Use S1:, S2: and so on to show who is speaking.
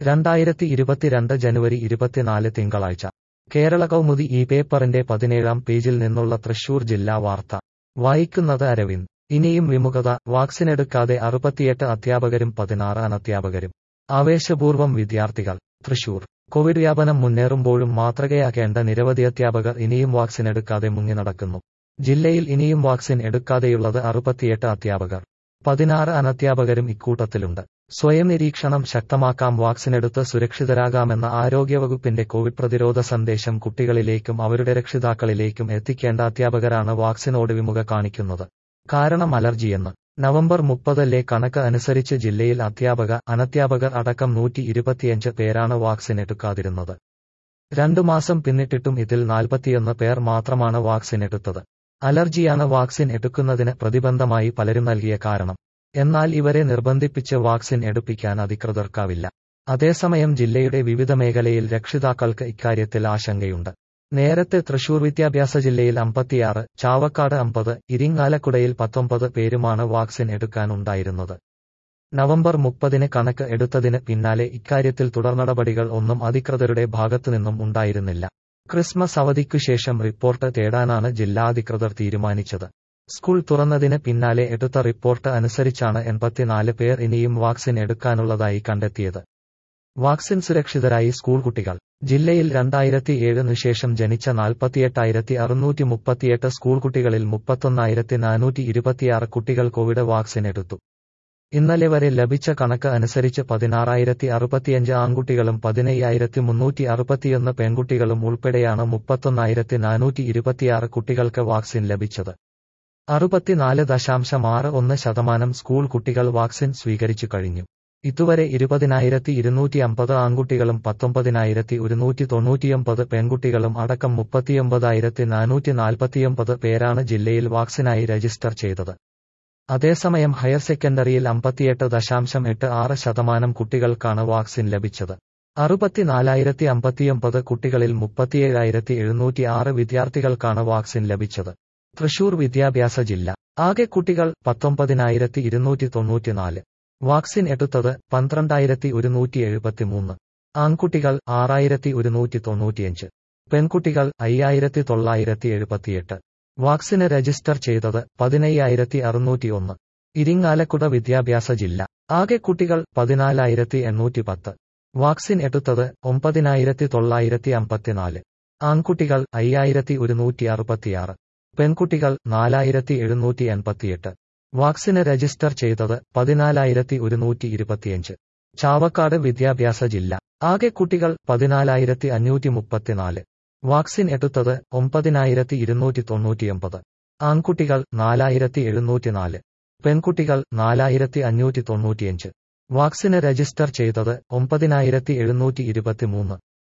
S1: രണ്ടായിരത്തി ഇരുപത്തിരണ്ട് ജനുവരി ഇരുപത്തിനാല് തിങ്കളാഴ്ച കേരള കൗമുദി ഈ പേപ്പറിന്റെ പതിനേഴാം പേജിൽ നിന്നുള്ള തൃശൂർ ജില്ലാ വാർത്ത വായിക്കുന്നത് അരവിന്ദ് ഇനിയും വിമുഖത വാക്സിനെടുക്കാതെ അറുപത്തിയെട്ട് അധ്യാപകരും പതിനാറ് അനധ്യാപകരും ആവേശപൂർവ്വം വിദ്യാർത്ഥികൾ തൃശൂർ കോവിഡ് വ്യാപനം മുന്നേറുമ്പോഴും മാതൃകയാക്കേണ്ട നിരവധി അധ്യാപകർ ഇനിയും വാക്സിനെടുക്കാതെ മുങ്ങി നടക്കുന്നു ജില്ലയിൽ ഇനിയും വാക്സിൻ എടുക്കാതെയുള്ളത് അറുപത്തിയെട്ട് അധ്യാപകർ പതിനാറ് അനധ്യാപകരും ഇക്കൂട്ടത്തിലുണ്ട് സ്വയം നിരീക്ഷണം ശക്തമാക്കാം വാക്സിനെടുത്ത് സുരക്ഷിതരാകാമെന്ന ആരോഗ്യവകുപ്പിന്റെ കോവിഡ് പ്രതിരോധ സന്ദേശം കുട്ടികളിലേക്കും അവരുടെ രക്ഷിതാക്കളിലേക്കും എത്തിക്കേണ്ട അധ്യാപകരാണ് വാക്സിനോട് വിമുഖ കാണിക്കുന്നത് കാരണം അലർജിയെന്ന് നവംബർ മുപ്പതിലെ കണക്ക് അനുസരിച്ച് ജില്ലയിൽ അധ്യാപക അനധ്യാപകർ അടക്കം നൂറ്റി ഇരുപത്തിയഞ്ച് പേരാണ് വാക്സിൻ എടുക്കാതിരുന്നത് രണ്ടു മാസം പിന്നിട്ടിട്ടും ഇതിൽ നാൽപ്പത്തിയൊന്ന് പേർ മാത്രമാണ് വാക്സിൻ എടുത്തത് അലർജിയാണ് വാക്സിൻ എടുക്കുന്നതിന് പ്രതിബന്ധമായി പലരും നൽകിയ കാരണം എന്നാൽ ഇവരെ നിർബന്ധിപ്പിച്ച് വാക്സിൻ എടുപ്പിക്കാൻ അധികൃതർക്കാവില്ല അതേസമയം ജില്ലയുടെ വിവിധ മേഖലയിൽ രക്ഷിതാക്കൾക്ക് ഇക്കാര്യത്തിൽ ആശങ്കയുണ്ട് നേരത്തെ തൃശൂർ വിദ്യാഭ്യാസ ജില്ലയിൽ അമ്പത്തിയാറ് ചാവക്കാട് അമ്പത് ഇരിങ്ങാലക്കുടയിൽ പത്തൊമ്പത് പേരുമാണ് വാക്സിൻ എടുക്കാനുണ്ടായിരുന്നത് നവംബർ മുപ്പതിന് കണക്ക് എടുത്തതിന് പിന്നാലെ ഇക്കാര്യത്തിൽ തുടർനടപടികൾ ഒന്നും അധികൃതരുടെ ഭാഗത്തുനിന്നും ഉണ്ടായിരുന്നില്ല ക്രിസ്മസ് അവധിക്കുശേഷം റിപ്പോർട്ട് തേടാനാണ് ജില്ലാ അധികൃതർ തീരുമാനിച്ചത് സ്കൂൾ തുറന്നതിന് പിന്നാലെ എടുത്ത റിപ്പോർട്ട് അനുസരിച്ചാണ് എൺപത്തിനാല് പേർ ഇനിയും വാക്സിൻ എടുക്കാനുള്ളതായി കണ്ടെത്തിയത് വാക്സിൻ സുരക്ഷിതരായി സ്കൂൾ കുട്ടികൾ ജില്ലയിൽ രണ്ടായിരത്തി ഏഴിനു ശേഷം ജനിച്ച നാൽപ്പത്തിയെട്ടായിരത്തി അറുന്നൂറ്റി മുപ്പത്തിയെട്ട് സ്കൂൾ കുട്ടികളിൽ മുപ്പത്തൊന്നായിരത്തി നാനൂറ്റി ഇരുപത്തിയാറ് കുട്ടികൾ കോവിഡ് വാക്സിൻ എടുത്തു ഇന്നലെ വരെ ലഭിച്ച കണക്ക് അനുസരിച്ച് പതിനാറായിരത്തി അറുപത്തിയഞ്ച് ആൺകുട്ടികളും പതിനയ്യായിരത്തി മുന്നൂറ്റി അറുപത്തിയൊന്ന് പെൺകുട്ടികളും ഉൾപ്പെടെയാണ് മുപ്പത്തൊന്നായിരത്തി നാനൂറ്റി ഇരുപത്തിയാറ് കുട്ടികൾക്ക് വാക്സിൻ ലഭിച്ചത് അറുപത്തിനാല് ദശാംശം ആറ് ഒന്ന് ശതമാനം സ്കൂൾ കുട്ടികൾ വാക്സിൻ സ്വീകരിച്ചു കഴിഞ്ഞു ഇതുവരെ ഇരുപതിനായിരത്തി ഇരുന്നൂറ്റി അമ്പത് ആൺകുട്ടികളും പത്തൊമ്പതിനായിരത്തി ഒരുന്നൂറ്റി തൊണ്ണൂറ്റിയൊമ്പത് പെൺകുട്ടികളും അടക്കം മുപ്പത്തിയൊമ്പതായിരത്തി നാനൂറ്റി നാൽപ്പത്തിയൊമ്പത് പേരാണ് ജില്ലയിൽ വാക്സിനായി രജിസ്റ്റർ ചെയ്തത് അതേസമയം ഹയർ സെക്കൻഡറിയിൽ അമ്പത്തിയെട്ട് ദശാംശം എട്ട് ആറ് ശതമാനം കുട്ടികൾക്കാണ് വാക്സിൻ ലഭിച്ചത് അറുപത്തിനാലായിരത്തി അമ്പത്തിയൊമ്പത് കുട്ടികളിൽ മുപ്പത്തിയേഴായിരത്തി എഴുന്നൂറ്റി ആറ് വിദ്യാർത്ഥികൾക്കാണ് വാക്സിൻ ലഭിച്ചത് തൃശൂർ വിദ്യാഭ്യാസ ജില്ല ആകെ കുട്ടികൾ പത്തൊമ്പതിനായിരത്തി ഇരുന്നൂറ്റി തൊണ്ണൂറ്റിനാല് വാക്സിൻ എടുത്തത് പന്ത്രണ്ടായിരത്തി ഒരുന്നൂറ്റി എഴുപത്തിമൂന്ന് ആൺകുട്ടികൾ ആറായിരത്തി ഒരുന്നൂറ്റി തൊണ്ണൂറ്റിയഞ്ച് പെൺകുട്ടികൾ അയ്യായിരത്തി തൊള്ളായിരത്തി എഴുപത്തിയെട്ട് വാക്സിന് രജിസ്റ്റർ ചെയ്തത് പതിനയ്യായിരത്തി അറുന്നൂറ്റി ഒന്ന് ഇരിങ്ങാലക്കുട വിദ്യാഭ്യാസ ജില്ല ആകെ കുട്ടികൾ പതിനാലായിരത്തി എണ്ണൂറ്റി പത്ത് വാക്സിൻ എടുത്തത് ഒമ്പതിനായിരത്തി തൊള്ളായിരത്തി അമ്പത്തിനാല് ആൺകുട്ടികൾ അയ്യായിരത്തി ഒരുന്നൂറ്റി അറുപത്തിയാറ് പെൺകുട്ടികൾ നാലായിരത്തി എഴുന്നൂറ്റി എൺപത്തിയെട്ട് വാക്സിന് രജിസ്റ്റർ ചെയ്തത് പതിനാലായിരത്തി ഒരുന്നൂറ്റി ഇരുപത്തിയഞ്ച് ചാവക്കാട് വിദ്യാഭ്യാസ ജില്ല ആകെ കുട്ടികൾ പതിനാലായിരത്തി അഞ്ഞൂറ്റി മുപ്പത്തിനാല് വാക്സിൻ എടുത്തത് ഒമ്പതിനായിരത്തി ഇരുന്നൂറ്റി തൊണ്ണൂറ്റിയൊമ്പത് ആൺകുട്ടികൾ നാലായിരത്തി എഴുന്നൂറ്റിനാല് പെൺകുട്ടികൾ നാലായിരത്തി അഞ്ഞൂറ്റി തൊണ്ണൂറ്റിയഞ്ച് വാക്സിന് രജിസ്റ്റർ ചെയ്തത് ഒമ്പതിനായിരത്തി എഴുന്നൂറ്റി ഇരുപത്തിമൂന്ന്